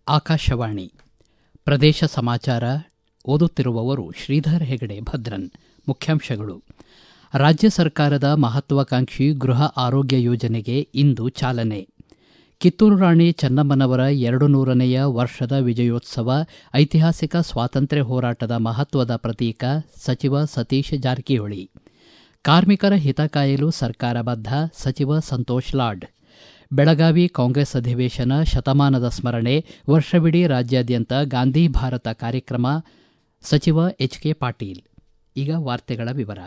ಆಕಾಶವಾಣಿ ಪ್ರದೇಶ ಸಮಾಚಾರ ಓದುತ್ತಿರುವವರು ಶ್ರೀಧರ್ ಹೆಗಡೆ ಭದ್ರನ್ ಮುಖ್ಯಾಂಶಗಳು ರಾಜ್ಯ ಸರ್ಕಾರದ ಮಹತ್ವಾಕಾಂಕ್ಷಿ ಗೃಹ ಆರೋಗ್ಯ ಯೋಜನೆಗೆ ಇಂದು ಚಾಲನೆ ಕಿತ್ತೂರು ರಾಣಿ ಚೆನ್ನಮ್ಮನವರ ಎರಡು ನೂರನೆಯ ವರ್ಷದ ವಿಜಯೋತ್ಸವ ಐತಿಹಾಸಿಕ ಸ್ವಾತಂತ್ರ್ಯ ಹೋರಾಟದ ಮಹತ್ವದ ಪ್ರತೀಕ ಸಚಿವ ಸತೀಶ್ ಜಾರಕಿಹೊಳಿ ಕಾರ್ಮಿಕರ ಹಿತ ಕಾಯಲು ಸರ್ಕಾರ ಬದ್ಧ ಸಚಿವ ಸಂತೋಷ್ ಲಾಡ್ ಬೆಳಗಾವಿ ಕಾಂಗ್ರೆಸ್ ಅಧಿವೇಶನ ಶತಮಾನದ ಸ್ಮರಣೆ ವರ್ಷವಿಡೀ ರಾಜ್ಯಾದ್ಯಂತ ಗಾಂಧಿ ಭಾರತ ಕಾರ್ಯಕ್ರಮ ಸಚಿವ ಎಚ್ ಕೆ ಪಾಟೀಲ್ ಈಗ ವಾರ್ತೆಗಳ ವಿವರ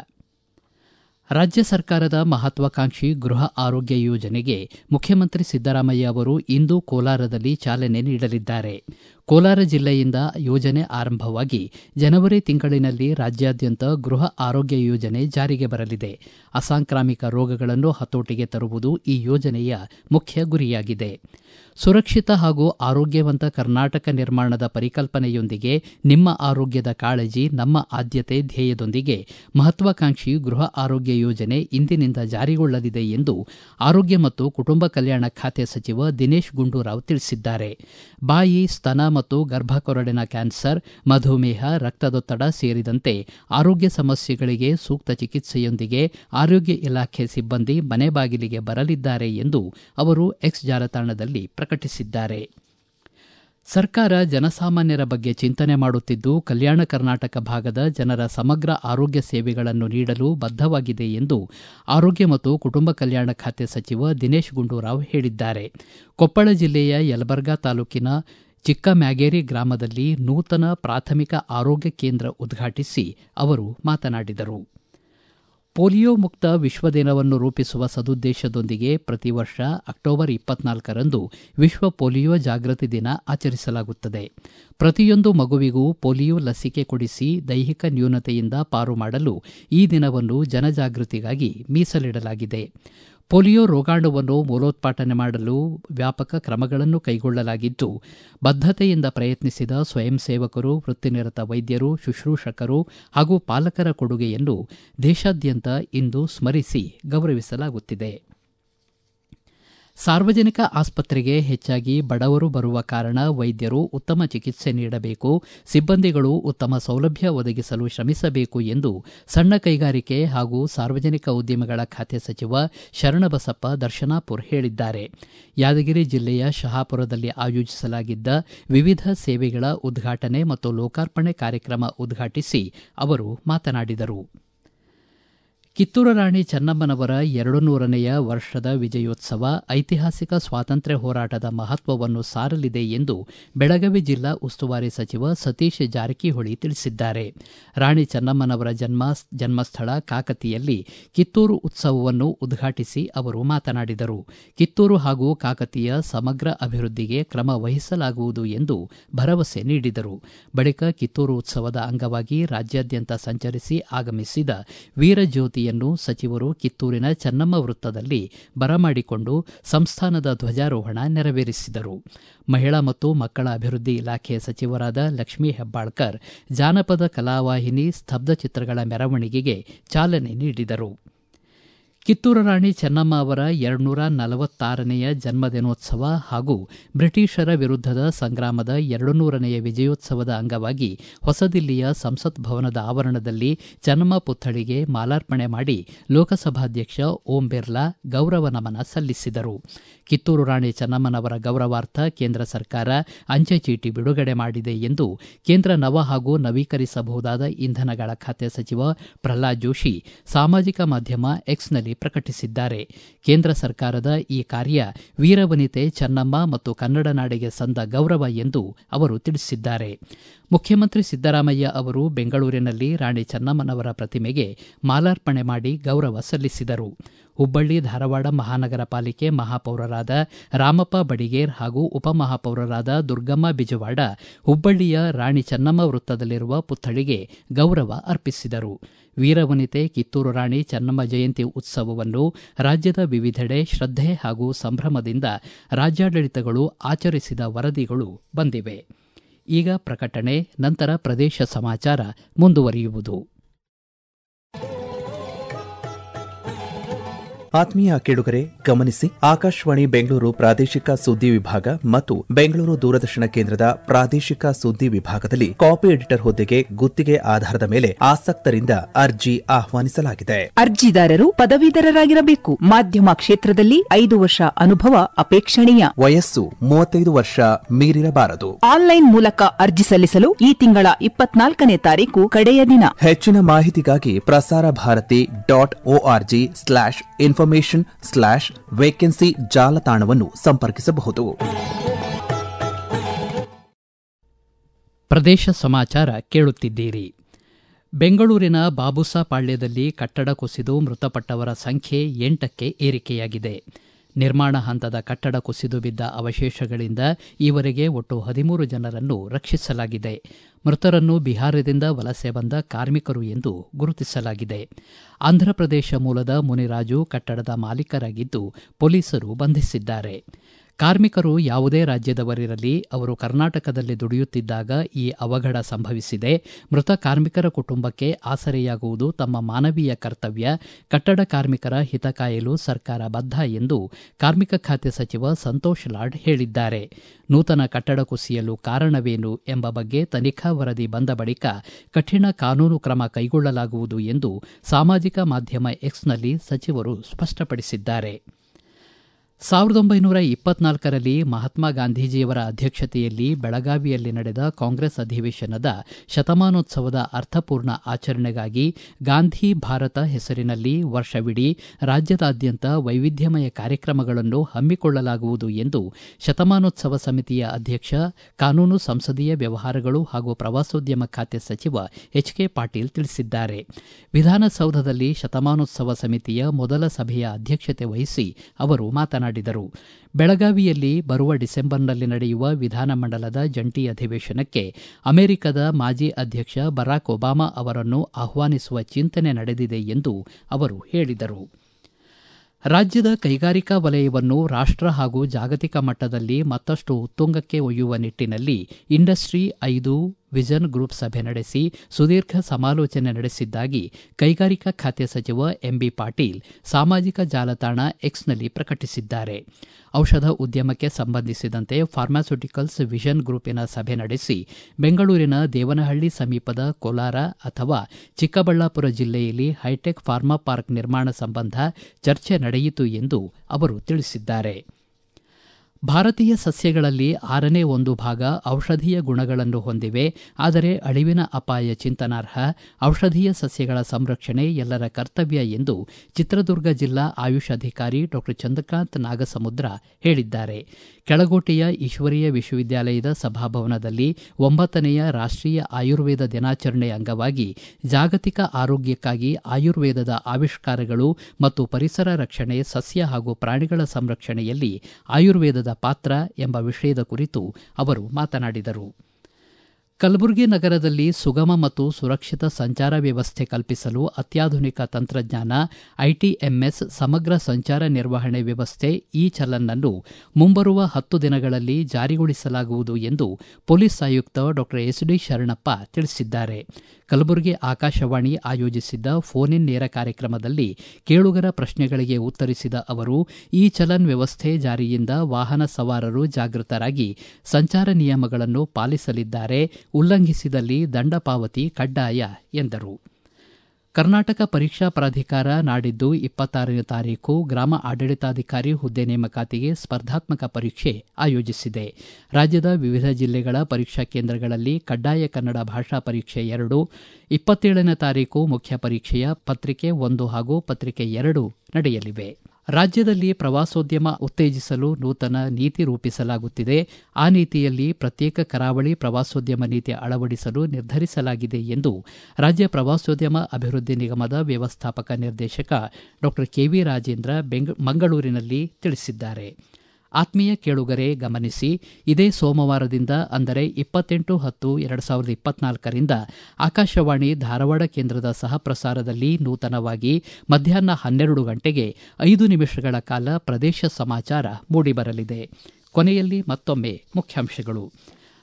ರಾಜ್ಯ ಸರ್ಕಾರದ ಮಹತ್ವಾಕಾಂಕ್ಷಿ ಗೃಹ ಆರೋಗ್ಯ ಯೋಜನೆಗೆ ಮುಖ್ಯಮಂತ್ರಿ ಸಿದ್ದರಾಮಯ್ಯ ಅವರು ಇಂದು ಕೋಲಾರದಲ್ಲಿ ಚಾಲನೆ ನೀಡಲಿದ್ದಾರೆ ಕೋಲಾರ ಜಿಲ್ಲೆಯಿಂದ ಯೋಜನೆ ಆರಂಭವಾಗಿ ಜನವರಿ ತಿಂಗಳಿನಲ್ಲಿ ರಾಜ್ಯಾದ್ಯಂತ ಗೃಹ ಆರೋಗ್ಯ ಯೋಜನೆ ಜಾರಿಗೆ ಬರಲಿದೆ ಅಸಾಂಕ್ರಾಮಿಕ ರೋಗಗಳನ್ನು ಹತೋಟಿಗೆ ತರುವುದು ಈ ಯೋಜನೆಯ ಮುಖ್ಯ ಗುರಿಯಾಗಿದೆ ಸುರಕ್ಷಿತ ಹಾಗೂ ಆರೋಗ್ಯವಂತ ಕರ್ನಾಟಕ ನಿರ್ಮಾಣದ ಪರಿಕಲ್ಪನೆಯೊಂದಿಗೆ ನಿಮ್ಮ ಆರೋಗ್ಯದ ಕಾಳಜಿ ನಮ್ಮ ಆದ್ಯತೆ ಧ್ಯೇಯದೊಂದಿಗೆ ಮಹತ್ವಾಕಾಂಕ್ಷಿ ಗೃಹ ಆರೋಗ್ಯ ಯೋಜನೆ ಇಂದಿನಿಂದ ಜಾರಿಗೊಳ್ಳಲಿದೆ ಎಂದು ಆರೋಗ್ಯ ಮತ್ತು ಕುಟುಂಬ ಕಲ್ಯಾಣ ಖಾತೆ ಸಚಿವ ದಿನೇಶ್ ಗುಂಡೂರಾವ್ ತಿಳಿಸಿದ್ದಾರೆ ಬಾಯಿ ಸ್ತನ ಮತ್ತು ಗರ್ಭಕೊರಡಿನ ಕ್ಯಾನ್ಸರ್ ಮಧುಮೇಹ ರಕ್ತದೊತ್ತಡ ಸೇರಿದಂತೆ ಆರೋಗ್ಯ ಸಮಸ್ಯೆಗಳಿಗೆ ಸೂಕ್ತ ಚಿಕಿತ್ಸೆಯೊಂದಿಗೆ ಆರೋಗ್ಯ ಇಲಾಖೆ ಸಿಬ್ಬಂದಿ ಮನೆ ಬಾಗಿಲಿಗೆ ಬರಲಿದ್ದಾರೆ ಎಂದು ಅವರು ಎಕ್ಸ್ ಜಾಲತಾಣದಲ್ಲಿ ಪ್ರಕಟಿಸಿದ್ದಾರೆ ಸರ್ಕಾರ ಜನಸಾಮಾನ್ಯರ ಬಗ್ಗೆ ಚಿಂತನೆ ಮಾಡುತ್ತಿದ್ದು ಕಲ್ಯಾಣ ಕರ್ನಾಟಕ ಭಾಗದ ಜನರ ಸಮಗ್ರ ಆರೋಗ್ಯ ಸೇವೆಗಳನ್ನು ನೀಡಲು ಬದ್ಧವಾಗಿದೆ ಎಂದು ಆರೋಗ್ಯ ಮತ್ತು ಕುಟುಂಬ ಕಲ್ಯಾಣ ಖಾತೆ ಸಚಿವ ದಿನೇಶ್ ಗುಂಡೂರಾವ್ ಹೇಳಿದ್ದಾರೆ ಕೊಪ್ಪಳ ಜಿಲ್ಲೆಯ ಯಲಬರ್ಗಾ ತಾಲೂಕಿನ ಚಿಕ್ಕಮ್ಯಾಗೇರಿ ಗ್ರಾಮದಲ್ಲಿ ನೂತನ ಪ್ರಾಥಮಿಕ ಆರೋಗ್ಯ ಕೇಂದ್ರ ಉದ್ಘಾಟಿಸಿ ಅವರು ಮಾತನಾಡಿದರು ಪೋಲಿಯೋ ಮುಕ್ತ ವಿಶ್ವ ದಿನವನ್ನು ರೂಪಿಸುವ ಸದುದ್ದೇಶದೊಂದಿಗೆ ಪ್ರತಿ ವರ್ಷ ಅಕ್ಟೋಬರ್ ಇಪ್ಪತ್ನಾಲ್ಕರಂದು ವಿಶ್ವ ಪೋಲಿಯೋ ಜಾಗೃತಿ ದಿನ ಆಚರಿಸಲಾಗುತ್ತದೆ ಪ್ರತಿಯೊಂದು ಮಗುವಿಗೂ ಪೋಲಿಯೋ ಲಸಿಕೆ ಕೊಡಿಸಿ ದೈಹಿಕ ನ್ಯೂನತೆಯಿಂದ ಪಾರು ಮಾಡಲು ಈ ದಿನವನ್ನು ಜನಜಾಗೃತಿಗಾಗಿ ಮೀಸಲಿಡಲಾಗಿದೆ ಪೋಲಿಯೋ ರೋಗಾಣುವನ್ನು ಮೂಲೋತ್ಪಾಟನೆ ಮಾಡಲು ವ್ಯಾಪಕ ಕ್ರಮಗಳನ್ನು ಕೈಗೊಳ್ಳಲಾಗಿದ್ದು ಬದ್ಧತೆಯಿಂದ ಪ್ರಯತ್ನಿಸಿದ ಸ್ವಯಂ ಸೇವಕರು ವೃತ್ತಿನಿರತ ವೈದ್ಯರು ಶುಶ್ರೂಷಕರು ಹಾಗೂ ಪಾಲಕರ ಕೊಡುಗೆಯನ್ನು ದೇಶಾದ್ಯಂತ ಇಂದು ಸ್ಮರಿಸಿ ಗೌರವಿಸಲಾಗುತ್ತಿದೆ ಸಾರ್ವಜನಿಕ ಆಸ್ಪತ್ರೆಗೆ ಹೆಚ್ಚಾಗಿ ಬಡವರು ಬರುವ ಕಾರಣ ವೈದ್ಯರು ಉತ್ತಮ ಚಿಕಿತ್ಸೆ ನೀಡಬೇಕು ಸಿಬ್ಬಂದಿಗಳು ಉತ್ತಮ ಸೌಲಭ್ಯ ಒದಗಿಸಲು ಶ್ರಮಿಸಬೇಕು ಎಂದು ಸಣ್ಣ ಕೈಗಾರಿಕೆ ಹಾಗೂ ಸಾರ್ವಜನಿಕ ಉದ್ಯಮಗಳ ಖಾತೆ ಸಚಿವ ಶರಣಬಸಪ್ಪ ದರ್ಶನಾಪುರ್ ಹೇಳಿದ್ದಾರೆ ಯಾದಗಿರಿ ಜಿಲ್ಲೆಯ ಶಹಾಪುರದಲ್ಲಿ ಆಯೋಜಿಸಲಾಗಿದ್ದ ವಿವಿಧ ಸೇವೆಗಳ ಉದ್ಘಾಟನೆ ಮತ್ತು ಲೋಕಾರ್ಪಣೆ ಕಾರ್ಯಕ್ರಮ ಉದ್ಘಾಟಿಸಿ ಅವರು ಮಾತನಾಡಿದರು ಕಿತ್ತೂರು ರಾಣಿ ಚೆನ್ನಮ್ಮನವರ ಎರಡು ನೂರನೆಯ ವರ್ಷದ ವಿಜಯೋತ್ಸವ ಐತಿಹಾಸಿಕ ಸ್ವಾತಂತ್ರ್ಯ ಹೋರಾಟದ ಮಹತ್ವವನ್ನು ಸಾರಲಿದೆ ಎಂದು ಬೆಳಗಾವಿ ಜಿಲ್ಲಾ ಉಸ್ತುವಾರಿ ಸಚಿವ ಸತೀಶ್ ಜಾರಕಿಹೊಳಿ ತಿಳಿಸಿದ್ದಾರೆ ರಾಣಿ ಚೆನ್ನಮ್ಮನವರ ಜನ್ಮ ಜನ್ಮಸ್ಥಳ ಕಾಕತಿಯಲ್ಲಿ ಕಿತ್ತೂರು ಉತ್ಸವವನ್ನು ಉದ್ಘಾಟಿಸಿ ಅವರು ಮಾತನಾಡಿದರು ಕಿತ್ತೂರು ಹಾಗೂ ಕಾಕತಿಯ ಸಮಗ್ರ ಅಭಿವೃದ್ಧಿಗೆ ಕ್ರಮ ವಹಿಸಲಾಗುವುದು ಎಂದು ಭರವಸೆ ನೀಡಿದರು ಬಳಿಕ ಕಿತ್ತೂರು ಉತ್ಸವದ ಅಂಗವಾಗಿ ರಾಜ್ಯಾದ್ಯಂತ ಸಂಚರಿಸಿ ಆಗಮಿಸಿದ ವೀರಜ್ಯೋತಿ ಸಚಿವರು ಕಿತ್ತೂರಿನ ಚೆನ್ನಮ್ಮ ವೃತ್ತದಲ್ಲಿ ಬರಮಾಡಿಕೊಂಡು ಸಂಸ್ಥಾನದ ಧ್ವಜಾರೋಹಣ ನೆರವೇರಿಸಿದರು ಮಹಿಳಾ ಮತ್ತು ಮಕ್ಕಳ ಅಭಿವೃದ್ಧಿ ಇಲಾಖೆ ಸಚಿವರಾದ ಲಕ್ಷ್ಮೀ ಹೆಬ್ಬಾಳ್ಕರ್ ಜಾನಪದ ಕಲಾವಾಹಿನಿ ಸ್ತಬ್ಧ ಚಿತ್ರಗಳ ಮೆರವಣಿಗೆಗೆ ಚಾಲನೆ ನೀಡಿದರು ಕಿತ್ತೂರು ರಾಣಿ ಚೆನ್ನಮ್ಮ ಅವರ ಎರಡುನೂರ ನಲವತ್ತಾರನೆಯ ಜನ್ಮದಿನೋತ್ಸವ ಹಾಗೂ ಬ್ರಿಟಿಷರ ವಿರುದ್ಧದ ಸಂಗ್ರಾಮದ ಎರಡು ನೂರನೆಯ ವಿಜಯೋತ್ಸವದ ಅಂಗವಾಗಿ ಹೊಸದಿಲ್ಲಿಯ ಸಂಸತ್ ಭವನದ ಆವರಣದಲ್ಲಿ ಚೆನ್ನಮ್ಮ ಪುತ್ಥಳಿಗೆ ಮಾಲಾರ್ಪಣೆ ಮಾಡಿ ಲೋಕಸಭಾಧ್ಯಕ್ಷ ಓಂ ಬಿರ್ಲಾ ಗೌರವ ನಮನ ಸಲ್ಲಿಸಿದರು ಕಿತ್ತೂರು ರಾಣಿ ಚೆನ್ನಮ್ಮನವರ ಗೌರವಾರ್ಥ ಕೇಂದ್ರ ಸರ್ಕಾರ ಅಂಚೆ ಚೀಟಿ ಬಿಡುಗಡೆ ಮಾಡಿದೆ ಎಂದು ಕೇಂದ್ರ ನವ ಹಾಗೂ ನವೀಕರಿಸಬಹುದಾದ ಇಂಧನಗಳ ಖಾತೆ ಸಚಿವ ಪ್ರಹ್ಲಾದ್ ಜೋಶಿ ಸಾಮಾಜಿಕ ಮಾಧ್ಯಮ ಎಕ್ಸ್ನಲ್ಲಿ ಪ್ರಕಟಿಸಿದ್ದಾರೆ ಕೇಂದ್ರ ಸರ್ಕಾರದ ಈ ಕಾರ್ಯ ವೀರವನಿತೆ ಚೆನ್ನಮ್ಮ ಮತ್ತು ಕನ್ನಡ ನಾಡಿಗೆ ಸಂದ ಗೌರವ ಎಂದು ಅವರು ತಿಳಿಸಿದ್ದಾರೆ ಮುಖ್ಯಮಂತ್ರಿ ಸಿದ್ದರಾಮಯ್ಯ ಅವರು ಬೆಂಗಳೂರಿನಲ್ಲಿ ರಾಣಿ ಚೆನ್ನಮ್ಮನವರ ಪ್ರತಿಮೆಗೆ ಮಾಲಾರ್ಪಣೆ ಮಾಡಿ ಗೌರವ ಸಲ್ಲಿಸಿದರು ಹುಬ್ಬಳ್ಳಿ ಧಾರವಾಡ ಮಹಾನಗರ ಪಾಲಿಕೆ ಮಹಾಪೌರರಾದ ರಾಮಪ್ಪ ಬಡಿಗೇರ್ ಹಾಗೂ ಉಪಮಹಾಪೌರರಾದ ದುರ್ಗಮ್ಮ ಬಿಜವಾಡ ಹುಬ್ಬಳ್ಳಿಯ ರಾಣಿ ಚೆನ್ನಮ್ಮ ವೃತ್ತದಲ್ಲಿರುವ ಪುತ್ಥಳಿಗೆ ಗೌರವ ಅರ್ಪಿಸಿದರು ವೀರವನಿತೆ ಕಿತ್ತೂರು ರಾಣಿ ಚೆನ್ನಮ್ಮ ಜಯಂತಿ ಉತ್ಸವವನ್ನು ರಾಜ್ಯದ ವಿವಿಧೆಡೆ ಶ್ರದ್ಧೆ ಹಾಗೂ ಸಂಭ್ರಮದಿಂದ ರಾಜ್ಯಾಡಳಿತಗಳು ಆಚರಿಸಿದ ವರದಿಗಳು ಬಂದಿವೆ ಈಗ ಪ್ರಕಟಣೆ ನಂತರ ಪ್ರದೇಶ ಸಮಾಚಾರ ಮುಂದುವರಿಯುವುದು ಆತ್ಮೀಯ ಕೇಳುಗರೆ ಗಮನಿಸಿ ಆಕಾಶವಾಣಿ ಬೆಂಗಳೂರು ಪ್ರಾದೇಶಿಕ ಸುದ್ದಿ ವಿಭಾಗ ಮತ್ತು ಬೆಂಗಳೂರು ದೂರದರ್ಶನ ಕೇಂದ್ರದ ಪ್ರಾದೇಶಿಕ ಸುದ್ದಿ ವಿಭಾಗದಲ್ಲಿ ಕಾಪಿ ಎಡಿಟರ್ ಹುದ್ದೆಗೆ ಗುತ್ತಿಗೆ ಆಧಾರದ ಮೇಲೆ ಆಸಕ್ತರಿಂದ ಅರ್ಜಿ ಆಹ್ವಾನಿಸಲಾಗಿದೆ ಅರ್ಜಿದಾರರು ಪದವೀಧರರಾಗಿರಬೇಕು ಮಾಧ್ಯಮ ಕ್ಷೇತ್ರದಲ್ಲಿ ಐದು ವರ್ಷ ಅನುಭವ ಅಪೇಕ್ಷಣೀಯ ವಯಸ್ಸು ಮೂವತ್ತೈದು ವರ್ಷ ಮೀರಿರಬಾರದು ಆನ್ಲೈನ್ ಮೂಲಕ ಅರ್ಜಿ ಸಲ್ಲಿಸಲು ಈ ತಿಂಗಳ ಇಪ್ಪತ್ನಾಲ್ಕನೇ ತಾರೀಕು ಕಡೆಯ ದಿನ ಹೆಚ್ಚಿನ ಮಾಹಿತಿಗಾಗಿ Prasar Bharati dot org slash information slash vacancy ಜಾಲತಾಣವನ್ನು ಸಂಪರ್ಕಿಸಬಹುದು ಪ್ರದೇಶ ಸಮಾಚಾರ ಕೇಳುತ್ತಿದ್ದೀರಿ ಬೆಂಗಳೂರಿನ ಬಾಬುಸಾಪಾಳ್ಯದಲ್ಲಿ ಕಟ್ಟಡ ಕುಸಿದು ಮೃತಪಟ್ಟವರ ಸಂಖ್ಯೆ ಎಂಟಕ್ಕೆ ಏರಿಕೆಯಾಗಿದೆ ನಿರ್ಮಾಣ ಹಂತದ ಕಟ್ಟಡ ಕುಸಿದು ಬಿದ್ದ ಅವಶೇಷಗಳಿಂದ ಈವರೆಗೆ ಒಟ್ಟು ಹದಿಮೂರು ಜನರನ್ನು ರಕ್ಷಿಸಲಾಗಿದೆ ಮೃತರನ್ನು ಬಿಹಾರದಿಂದ ವಲಸೆ ಬಂದ ಕಾರ್ಮಿಕರು ಎಂದು ಗುರುತಿಸಲಾಗಿದೆ ಆಂಧ್ರಪ್ರದೇಶ ಮೂಲದ ಮುನಿರಾಜು ಕಟ್ಟಡದ ಮಾಲೀಕರಾಗಿದ್ದು ಪೊಲೀಸರು ಬಂಧಿಸಿದ್ದಾರೆ ಕಾರ್ಮಿಕರು ಯಾವುದೇ ರಾಜ್ಯದವರಿರಲಿ ಅವರು ಕರ್ನಾಟಕದಲ್ಲಿ ದುಡಿಯುತ್ತಿದ್ದಾಗ ಈ ಅವಘಡ ಸಂಭವಿಸಿದೆ ಮೃತ ಕಾರ್ಮಿಕರ ಕುಟುಂಬಕ್ಕೆ ಆಸರೆಯಾಗುವುದು ತಮ್ಮ ಮಾನವೀಯ ಕರ್ತವ್ಯ ಕಟ್ಟಡ ಕಾರ್ಮಿಕರ ಹಿತ ಕಾಯಲು ಸರ್ಕಾರ ಬದ್ಧ ಎಂದು ಕಾರ್ಮಿಕ ಖಾತೆ ಸಚಿವ ಸಂತೋಷ್ ಲಾಡ್ ಹೇಳಿದ್ದಾರೆ ನೂತನ ಕಟ್ಟಡ ಕುಸಿಯಲು ಕಾರಣವೇನು ಎಂಬ ಬಗ್ಗೆ ತನಿಖಾ ವರದಿ ಬಂದ ಬಳಿಕ ಕಠಿಣ ಕಾನೂನು ಕ್ರಮ ಕೈಗೊಳ್ಳಲಾಗುವುದು ಎಂದು ಸಾಮಾಜಿಕ ಮಾಧ್ಯಮ ಎಕ್ಸ್ನಲ್ಲಿ ಸಚಿವರು ಸ್ಪಷ್ಟಪಡಿಸಿದ್ದಾರೆ ಸಾವಿರದ ಒಂಬೈನೂರ ಇಪ್ಪತ್ನಾಲ್ಕರಲ್ಲಿ ಮಹಾತ್ಮ ಗಾಂಧೀಜಿಯವರ ಅಧ್ಯಕ್ಷತೆಯಲ್ಲಿ ಬೆಳಗಾವಿಯಲ್ಲಿ ನಡೆದ ಕಾಂಗ್ರೆಸ್ ಅಧಿವೇಶನದ ಶತಮಾನೋತ್ಸವದ ಅರ್ಥಪೂರ್ಣ ಆಚರಣೆಗಾಗಿ ಗಾಂಧಿ ಭಾರತ ಹೆಸರಿನಲ್ಲಿ ವರ್ಷವಿಡೀ ರಾಜ್ಯದಾದ್ಯಂತ ವೈವಿಧ್ಯಮಯ ಕಾರ್ಯಕ್ರಮಗಳನ್ನು ಹಮ್ಮಿಕೊಳ್ಳಲಾಗುವುದು ಎಂದು ಶತಮಾನೋತ್ಸವ ಸಮಿತಿಯ ಅಧ್ಯಕ್ಷ ಕಾನೂನು ಸಂಸದೀಯ ವ್ಯವಹಾರಗಳು ಹಾಗೂ ಪ್ರವಾಸೋದ್ಯಮ ಖಾತೆ ಸಚಿವ ಎಚ್ ಕೆ ಪಾಟೀಲ್ ತಿಳಿಸಿದ್ದಾರೆ ವಿಧಾನಸೌಧದಲ್ಲಿ ಶತಮಾನೋತ್ಸವ ಸಮಿತಿಯ ಮೊದಲ ಸಭೆಯ ಅಧ್ಯಕ್ಷತೆ ವಹಿಸಿ ಅವರು ಮಾತನಾಡಿದರು ಬೆಳಗಾವಿಯಲ್ಲಿ ಬರುವ ಡಿಸೆಂಬರ್ನಲ್ಲಿ ನಡೆಯುವ ವಿಧಾನಮಂಡಲದ ಜಂಟಿ ಅಧಿವೇಶನಕ್ಕೆ ಅಮೆರಿಕದ ಮಾಜಿ ಅಧ್ಯಕ್ಷ ಬರಾಕ್ ಒಬಾಮಾ ಅವರನ್ನು ಆಹ್ವಾನಿಸುವ ಚಿಂತನೆ ನಡೆದಿದೆ ಎಂದು ಅವರು ಹೇಳಿದರು ರಾಜ್ಯದ ಕೈಗಾರಿಕಾ ವಲಯವನ್ನು ರಾಷ್ಟ ಹಾಗೂ ಜಾಗತಿಕ ಮಟ್ಟದಲ್ಲಿ ಮತ್ತಷ್ಟು ಉತ್ತುಂಗಕ್ಕೆ ಒಯ್ಯುವ ನಿಟ್ಟಿನಲ್ಲಿ ಇಂಡಸ್ಟ್ರಿ ಐದು ವಿಷನ್ ಗ್ರೂಪ್ ಸಭೆ ನಡೆಸಿ ಸುದೀರ್ಘ ಸಮಾಲೋಚನೆ ನಡೆಸಿದ್ದಾಗಿ ಕೈಗಾರಿಕಾ ಖಾತೆ ಸಚಿವ ಎಂಬಿ ಪಾಟೀಲ್ ಸಾಮಾಜಿಕ ಜಾಲತಾಣ ಎಕ್ಸ್ನಲ್ಲಿ ಪ್ರಕಟಿಸಿದ್ದಾರೆ ಔಷಧ ಉದ್ಯಮಕ್ಕೆ ಸಂಬಂಧಿಸಿದಂತೆ ಫಾರ್ಮಾಸ್ಯುಟಿಕಲ್ಸ್ ವಿಷನ್ ಗ್ರೂಪಿನ ಸಭೆ ನಡೆಸಿ ಬೆಂಗಳೂರಿನ ದೇವನಹಳ್ಳಿ ಸಮೀಪದ ಕೋಲಾರ ಅಥವಾ ಚಿಕ್ಕಬಳ್ಳಾಪುರ ಜಿಲ್ಲೆಯಲ್ಲಿ ಹೈಟೆಕ್ ಫಾರ್ಮಾ ಪಾರ್ಕ್ ನಿರ್ಮಾಣ ಸಂಬಂಧ ಚರ್ಚೆ ನಡೆಯಿತು ಎಂದು ಅವರು ತಿಳಿಸಿದ್ದಾರೆ ಭಾರತೀಯ ಸಸ್ಯಗಳಲ್ಲಿ ಆರನೇ ಒಂದು ಭಾಗ ಔಷಧೀಯ ಗುಣಗಳನ್ನು ಹೊಂದಿವೆ ಆದರೆ ಅಳಿವಿನ ಅಪಾಯ ಚಿಂತನಾರ್ಹ ಔಷಧೀಯ ಸಸ್ಯಗಳ ಸಂರಕ್ಷಣೆ ಎಲ್ಲರ ಕರ್ತವ್ಯ ಎಂದು ಚಿತ್ರದುರ್ಗ ಜಿಲ್ಲಾ ಆಯುಷ್ ಅಧಿಕಾರಿ ಡಾಕ್ಟರ್ ಚಂದ್ರಕಾಂತ್ ನಾಗಸಮುದ್ರ ಹೇಳಿದ್ದಾರೆ ಕೆಳಗೋಟೆಯ ಈಶ್ವರೀಯ ವಿಶ್ವವಿದ್ಯಾಲಯದ ಸಭಾಭವನದಲ್ಲಿ ಒಂಬತ್ತನೆಯ ರಾಷ್ಟೀಯ ಆಯುರ್ವೇದ ದಿನಾಚರಣೆ ಅಂಗವಾಗಿ ಜಾಗತಿಕ ಆರೋಗ್ಯಕ್ಕಾಗಿ ಆಯುರ್ವೇದದ ಆವಿಷ್ಕಾರಗಳು ಮತ್ತು ಪರಿಸರ ರಕ್ಷಣೆ ಸಸ್ಯ ಹಾಗೂ ಪ್ರಾಣಿಗಳ ಸಂರಕ್ಷಣೆಯಲ್ಲಿ ಆಯುರ್ವೇದದ ಪಾತ್ರ ಎಂಬ ವಿಷಯದ ಕುರಿತು ಅವರು ಮಾತನಾಡಿದರು ಕಲಬುರಗಿ ನಗರದಲ್ಲಿ ಸುಗಮ ಮತ್ತು ಸುರಕ್ಷಿತ ಸಂಚಾರ ವ್ಯವಸ್ಥೆ ಕಲ್ಪಿಸಲು ಅತ್ಯಾಧುನಿಕ ತಂತ್ರಜ್ಞಾನ ಐಟಿಎಂಎಸ್ ಸಮಗ್ರ ಸಂಚಾರ ನಿರ್ವಹಣೆ ವ್ಯವಸ್ಥೆ ಇ ಚಲನ್ನನ್ನು ಮುಂಬರುವ ಹತ್ತು ದಿನಗಳಲ್ಲಿ ಜಾರಿಗೊಳಿಸಲಾಗುವುದು ಎಂದು ಪೊಲೀಸ್ ಆಯುಕ್ತ ಡಾಕ್ಟರ್ ಎಸ್ ಡಿ ಶರಣಪ್ಪ ತಿಳಿಸಿದ್ದಾರೆ ಕಲಬುರಗಿ ಆಕಾಶವಾಣಿ ಆಯೋಜಿಸಿದ್ದ ಫೋನ್ ಇನ್ ನೇರ ಕಾರ್ಯಕ್ರಮದಲ್ಲಿ ಕೇಳುಗರ ಪ್ರಶ್ನೆಗಳಿಗೆ ಉತ್ತರಿಸಿದ ಅವರು ಇ ಚಲನ್ ವ್ಯವಸ್ಥೆ ಜಾರಿಯಿಂದ ವಾಹನ ಸವಾರರು ಜಾಗೃತರಾಗಿ ಸಂಚಾರ ನಿಯಮಗಳನ್ನು ಪಾಲಿಸಲಿದ್ದಾರೆ ಉಲ್ಲಂಘಿಸಿದಲ್ಲಿ ದಂಡ ಪಾವತಿ ಕಡ್ಡಾಯ ಎಂದರು ಕರ್ನಾಟಕ ಪರೀಕ್ಷಾ ಪ್ರಾಧಿಕಾರ ನಾಡಿದ್ದು ಇಪ್ಪತ್ತಾರನೇ ತಾರೀಕು ಗ್ರಾಮ ಆಡಳಿತಾಧಿಕಾರಿ ಹುದ್ದೆ ನೇಮಕಾತಿಗೆ ಸ್ಪರ್ಧಾತ್ಮಕ ಪರೀಕ್ಷೆ ಆಯೋಜಿಸಿದೆ ರಾಜ್ಯದ ವಿವಿಧ ಜಿಲ್ಲೆಗಳ ಪರೀಕ್ಷಾ ಕೇಂದ್ರಗಳಲ್ಲಿ ಕಡ್ಡಾಯ ಕನ್ನಡ ಭಾಷಾ ಪರೀಕ್ಷೆ ಎರಡು ಇಪ್ಪತ್ತೇಳನೇ ತಾರೀಕು ಮುಖ್ಯ ಪರೀಕ್ಷೆಯ ಪತ್ರಿಕೆ ಒಂದು ಹಾಗೂ ಪತ್ರಿಕೆ ಎರಡು ನಡೆಯಲಿವೆ ರಾಜ್ಯದಲ್ಲಿ ಪ್ರವಾಸೋದ್ಯಮ ಉತ್ತೇಜಿಸಲು ನೂತನ ನೀತಿ ರೂಪಿಸಲಾಗುತ್ತಿದೆ ಆ ನೀತಿಯಲ್ಲಿ ಪ್ರತ್ಯೇಕ ಕರಾವಳಿ ಪ್ರವಾಸೋದ್ಯಮ ನೀತಿ ಅಳವಡಿಸಲು ನಿರ್ಧರಿಸಲಾಗಿದೆ ಎಂದು ರಾಜ್ಯ ಪ್ರವಾಸೋದ್ಯಮ ಅಭಿವೃದ್ಧಿ ನಿಗಮದ ವ್ಯವಸ್ಥಾಪಕ ನಿರ್ದೇಶಕ ಡಾಕ್ಟರ್ ಕೆವಿ ರಾಜೇಂದ್ರ ಬೆಂಗ ಮಂಗಳೂರಿನಲ್ಲಿ ತಿಳಿಸಿದ್ದಾರೆ ಆತ್ಮೀಯ ಕೇಳುಗರೆ ಗಮನಿಸಿ ಇದೇ ಸೋಮವಾರದಿಂದ ಅಂದರೆ ಇಪ್ಪತ್ತೆಂಟು ಹತ್ತು ಎರಡು ಸಾವಿರದ ಇಪ್ಪತ್ನಾಲ್ಕರಿಂದ ಆಕಾಶವಾಣಿ ಧಾರವಾಡ ಕೇಂದ್ರದ ಸಹ ಪ್ರಸಾರದಲ್ಲಿ ನೂತನವಾಗಿ ಮಧ್ಯಾಹ್ನ ಹನ್ನೆರಡು ಗಂಟೆಗೆ ಐದು ನಿಮಿಷಗಳ ಕಾಲ ಪ್ರದೇಶ ಸಮಾಚಾರ ಮೂಡಿಬರಲಿದೆ ಕೊನೆಯಲ್ಲಿ ಮತ್ತೊಮ್ಮೆ ಮುಖ್ಯಾಂಶಗಳು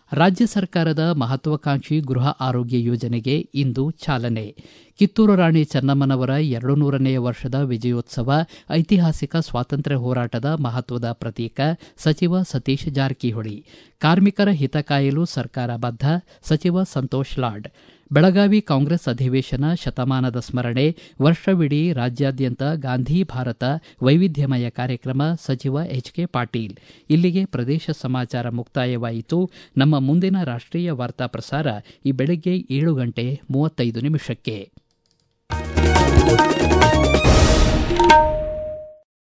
ರಾಜ್ಯ ಸರ್ಕಾರದ ಮಹತ್ವಾಕಾಂಕ್ಷಿ ಗೃಹ ಆರೋಗ್ಯ ಯೋಜನೆಗೆ ಇಂದು ಚಾಲನೆ ಕಿತ್ತೂರು ರಾಣಿ ಚೆನ್ನಮ್ಮನವರ ಎರಡು ನೂರನೆಯ ವರ್ಷದ ವಿಜಯೋತ್ಸವ ಐತಿಹಾಸಿಕ ಸ್ವಾತಂತ್ರ್ಯ ಹೋರಾಟದ ಮಹತ್ವದ ಪ್ರತೀಕ ಸಚಿವ ಸತೀಶ್ ಜಾರಕಿಹೊಳಿ ಕಾರ್ಮಿಕರ ಹಿತ ಕಾಯಲು ಸರ್ಕಾರ ಬದ್ಧ ಸಚಿವ ಸಂತೋಷ್ ಲಾಡ್ ಬೆಳಗಾವಿ ಕಾಂಗ್ರೆಸ್ ಅಧಿವೇಶನ ಶತಮಾನದ ಸ್ಮರಣೆ ವರ್ಷವಿಡೀ ರಾಜ್ಯಾದ್ಯಂತ ಗಾಂಧಿ ಭಾರತ ವೈವಿಧ್ಯಮಯ ಕಾರ್ಯಕ್ರಮ ಸಚಿವ ಎಚ್ ಕೆ ಪಾಟೀಲ್ ಇಲ್ಲಿಗೆ ಪ್ರದೇಶ ಸಮಾಚಾರ ಮುಕ್ತಾಯವಾಯಿತು ನಮ್ಮ ಮುಂದಿನ ರಾಷ್ಟೀಯ ವಾರ್ತಾ ಪ್ರಸಾರ ಈ ಬೆಳಗ್ಗೆ ಏಳು ಗಂಟೆ ಮೂವತ್ತೈದು ನಿಮಿಷಕ್ಕೆ